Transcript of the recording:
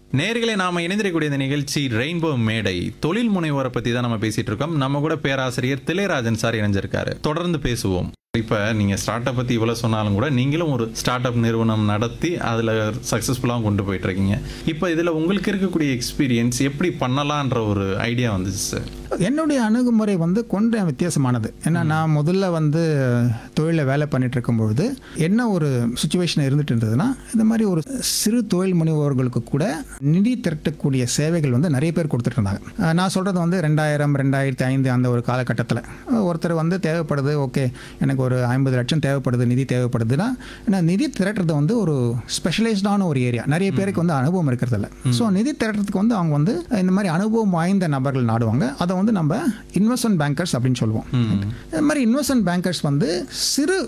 நேர்களே நாம இணைந்திருக்கக்கூடிய இந்த நிகழ்ச்சி ரெயின்போ மேடை தொழில் முனைவோரை பத்தி தான் நம்ம பேசிட்டு இருக்கோம் நம்ம கூட பேராசிரியர் திளையராஜன் சார் இணைஞ்சிருக்காரு தொடர்ந்து பேசுவோம் இப்ப நீங்க ஸ்டார்ட் அப் பத்தி இவ்வளவு சொன்னாலும் கூட நீங்களும் ஒரு ஸ்டார்ட் அப் நிறுவனம் நடத்தி அதுல சக்சஸ்ஃபுல்லாக கொண்டு போயிட்டு இருக்கீங்க இப்போ இதுல உங்களுக்கு இருக்கக்கூடிய எக்ஸ்பீரியன்ஸ் எப்படி பண்ணலான்ற ஒரு ஐடியா வந்துச்சு சார் என்னுடைய அணுகுமுறை வந்து கொஞ்சம் வித்தியாசமானது ஏன்னா நான் முதல்ல வந்து தொழிலில் வேலை பண்ணிட்டு இருக்கும்பொழுது என்ன ஒரு சுச்சுவேஷன் இருந்துட்டு இருந்ததுன்னா இந்த மாதிரி ஒரு சிறு தொழில் முனைவோர்களுக்கு கூட நிதி திரட்டக்கூடிய சேவைகள் வந்து நிறைய பேர் கொடுத்துட்டு இருந்தாங்க அஹ் நான் சொல்கிறது வந்து ரெண்டாயிரம் ரெண்டாயிரத்தி ஐந்து அந்த ஒரு காலகட்டத்தில் ஒருத்தர் வந்து தேவைப்படுது ஓகே எனக்கு ஒரு ஐம்பது லட்சம் தேவைப்படுது நிதி தேவைப்படுதுன்னா ஏன்னா நிதி திரட்டுறது வந்து ஒரு ஸ்பெஷலைஸ்டான ஒரு ஏரியா நிறைய பேருக்கு வந்து அனுபவம் இருக்கிறதில்ல ஸோ நிதி திரட்டுறதுக்கு வந்து அவங்க வந்து இந்த மாதிரி அனுபவம் வாய்ந்த நபர்கள் நாடுவாங்க அதை வந்து நம்ம இன்வெஸ்ட்மெண்ட் பேங்கர்ஸ் அப்படின்னு சொல்லுவோம் இந்த மாதிரி இன்வெஸ்ட்மெண்ட் பேங்கர்ஸ் வந்து சிறு